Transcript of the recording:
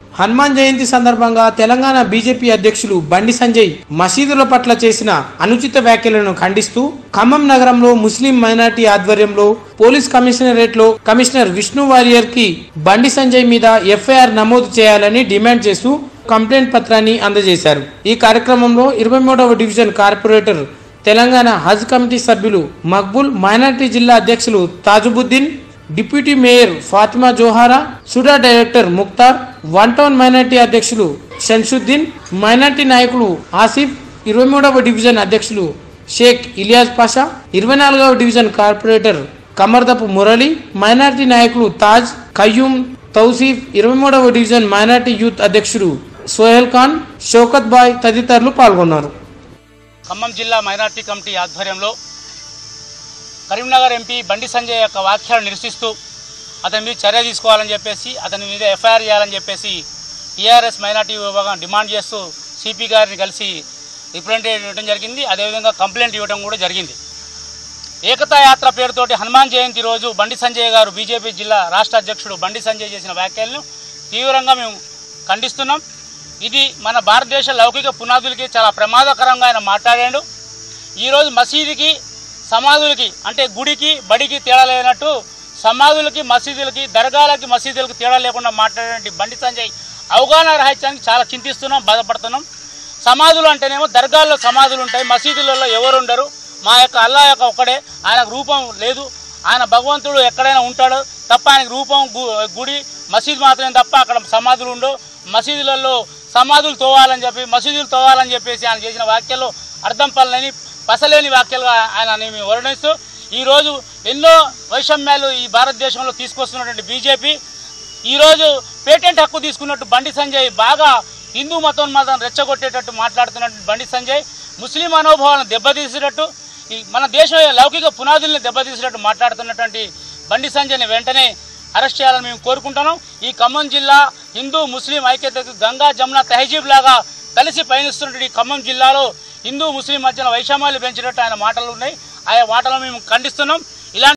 హనుమాన్ జయంతి సందర్భంగా తెలంగాణ బీజేపీ అధ్యక్షులు బండి సంజయ్ మసీదుల పట్ల చేసిన అనుచిత వ్యాఖ్యలను ఖండిస్తూ ఖమ్మం నగరంలో ముస్లిం మైనార్టీ ఆధ్వర్యంలో పోలీస్ కమిషనరేట్ లో కమిషనర్ విష్ణు వారియర్ కి బండి సంజయ్ మీద ఎఫ్ఐఆర్ నమోదు చేయాలని డిమాండ్ చేస్తూ కంప్లైంట్ పత్రాన్ని అందజేశారు ఈ కార్యక్రమంలో ఇరవై మూడవ division corporator Telangana Haj committee సభ్యులు మక్బుల్ మైనార్టీ జిల్లా అధ్యక్షులు Tajuddin deputy mayor Fatima Zohara SUDA director Mukhtar one town minority అధ్యక్షులు షంషుద్దీన్ మైనార్టీ నాయకులు ఆసిఫ్ ఇరవై మూడవ డివిజన్ అధ్యక్షులు షేక్ ఇలియాజ్ పాషా ఇరవై నాలుగవ division corporator Kamarthapu Murali minority నాయకులు తాజ్ ఖయ్యూమ్ తౌసీఫ్ ఇరవై మూడవ డివిజన్ మైనార్టీ యూత్ అధ్యక్షుడు సోహెల్ ఖాన్ షౌకత్ బాయ్ తదితరులు పాల్గొన్నారు ఖమ్మం జిల్లా మైనార్టీ కమిటీ ఆధ్వర్యంలో కరీంనగర్ ఎంపీ బండి సంజయ్ యొక్క వ్యాఖ్యలు నిరసిస్తూ అతని మీద చర్య తీసుకోవాలని చెప్పేసి అతని మీద ఎఫ్ఐఆర్ చేయాలని చెప్పేసి టీఆర్ఎస్ మైనార్టీ విభాగం డిమాండ్ చేస్తూ సిపి గారిని కలిసి రిప్రజెంటేటివ్ ఇవ్వడం జరిగింది అదేవిధంగా కంప్లైంట్ ఇవ్వడం కూడా జరిగింది ఏకతా యాత్ర పేరుతోటి హనుమాన్ జయంతి రోజు బండి సంజయ్ గారు బీజేపీ జిల్లా రాష్ట్ర అధ్యక్షుడు బండి సంజయ్ చేసిన వ్యాఖ్యలను తీవ్రంగా మేము ఖండిస్తున్నాం ఇది మన భారతదేశ లౌకిక పునాదులకి చాలా ప్రమాదకరంగా ఆయన మాట్లాడాడు ఈరోజు మసీదుకి సమాధులకి అంటే గుడికి బడికి తేడా లేనట్టు సమాధులకి మసీదులకి దర్గాలకి మసీదులకి తేడా లేకుండా మాట్లాడే బండి సంజయ్ అవగాహన రహిత్యానికి చాలా చింతిస్తున్నాం బాధపడుతున్నాం సమాధులు అంటేనేమో దర్గాల్లో సమాధులు ఉంటాయి మసీదులలో ఎవరు ఉండరు మా యొక్క అల్లా యొక్క ఒక్కడే ఆయనకు రూపం లేదు ఆయన భగవంతుడు ఎక్కడైనా ఉంటాడు తప్ప ఆయనకు రూపం గు- గుడి మసీద్ మాత్రమే తప్ప అక్కడ సమాధులు ఉండవు మసీదులలో సమాధులు తోవాలని చెప్పి మసీదులు తోవాలని చెప్పేసి ఆయన చేసిన వ్యాఖ్యలు అర్థం పనులని పసలేని వ్యాఖ్యలుగా ఆయన మేము వర్ణిస్తూ ఈరోజు ఎన్నో వైషమ్యాలు ఈ భారతదేశంలో తీసుకొస్తున్నటువంటి బీజేపీ ఈరోజు పేటెంట్ హక్కు తీసుకున్నట్టు బండి సంజయ్ బాగా హిందూ మతోన్మాదం రెచ్చగొట్టేటట్టు మాట్లాడుతున్నట్టు బండి సంజయ్ ముస్లిం మనోభావాలను దెబ్బతీసేటట్టు ఈ మన దేశం లౌకిక పునాదుల్ని దెబ్బతీసేటట్టు మాట్లాడుతున్నటువంటి బండి సంజయ్ని వెంటనే అరెస్ట్ చేయాలని మేము కోరుకుంటున్నాం ఈ ఖమ్మం జిల్లా హిందూ ముస్లిం ఐక్యతకు గంగా జమున తహజీబ్ లాగా కలిసి పయనిస్తున్నటువంటి ఈ ఖమ్మం జిల్లాలో హిందూ ముస్లిం మధ్యన వైషమ్యాలు పెంచినట్టు ఆయన మాటలు ఉన్నాయి ఆయా మాటలను మేము ఖండిస్తున్నాం